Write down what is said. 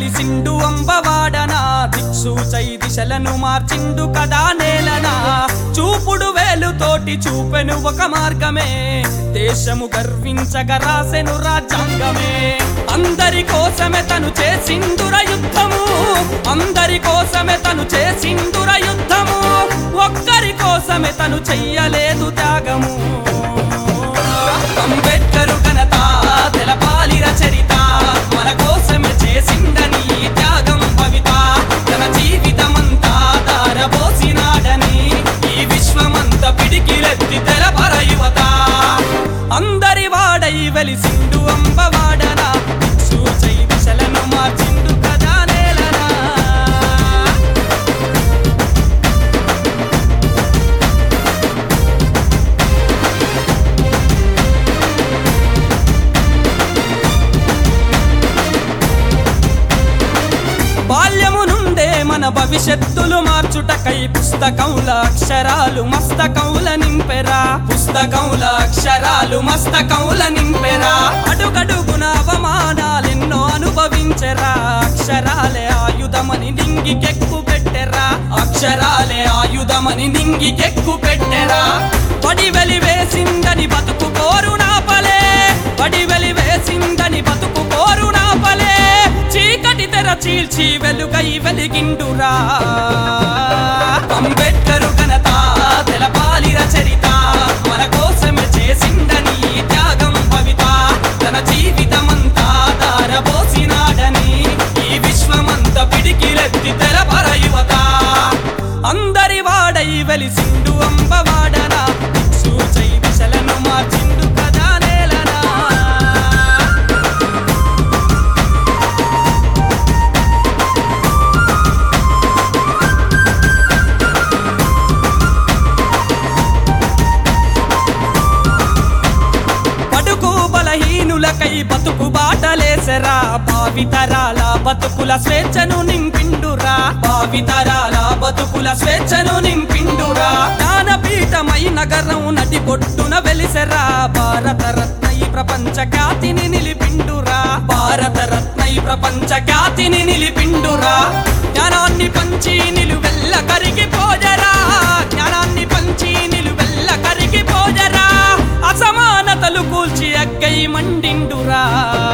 వెలిసిండు అంబవాడనా దిక్సూచై దిశలను మార్చిండు కదా నేలనా చూపుడు వేలుతోటి చూపెను ఒక మార్గమే దేశము గర్వించగ రాసెను రాజ్యాంగమే అందరి కోసమే తను చేసిందుర యుద్ధము అందరి కోసమే తను చేసిందుర యుద్ధము ఒక్కరి కోసమే తను చెయ్యలేదు త్యాగము అంబేద్కరు ఘనత తెలపాలిర చరిత మన కోసమే చేసిండని ఈ త్యాగం భవిత తన జీవితమంతా దారబోసినాడని ఈ విశ్వమంత పిడికిలెత్తి తెలపర యువత అందరి వాడై వెలిసిండు అంబవాడన సూచై దిశలను మార్చిండు కదా నేలనా బాల్యము నుండే మన భవిష్యత్తులు మార్చుటకై పుస్తకంల అక్షరాలు మస్తకౌల నింపెరా పుస్తకంల అక్షరాలు మస్తకౌల నింపెరా అడుగడుగున అవమానాలెన్నో అనుభవించెరా అక్షరాలే ఆయుధమని నింగికెక్కు పెట్టెరా అక్షరాలే ఆయుధమని నింగికెక్కు పెట్టెరా పడి వెలి వేసిందని బతుకు కోరు నాపలే పడి వెలి వేసిందని బతుకు కోరు నాపలే చీకటి తెర చీల్చి వెలుగై వెలిగిండురా అంబేద్కరు ఘనత తెలపాలిర చరిత మన కోసమే చేసిండని ఈ త్యాగం భవిత తన జీవితమంతా దారబోసినాడని ఈ విశ్వమంత పిడికిలెత్తి తెలపర యువత అందరి వాడై వెలిసిండు అంబవాడన సూచై దిశలను మార్చిండు కదా నేలనా బతుకు బలహీనులకై బతుకు బాటలేసరా భావితరాల బతుకుల స్వేచ్ఛను నింపిండురా భావితరాల బతుకుల స్వేచ్ఛను నింపిండురా జ్ఞానపీఠమై నగరం నటి పొట్టున వెలిసెరా భారత రత్నై ప్రపంచ ఖ్యాతిని నిలిపిండురా భారత రత్నై ప్రపంచ ఖ్యాతిని నిలిపిండురా జ్ఞానాన్ని పంచి నిలువెల్ల కరిగి పోజరా జ్ఞానాన్ని పంచి నిలువెల్ల కరిగి పోజరా అసమానతలు కూల్చి అగ్గై మండిండురా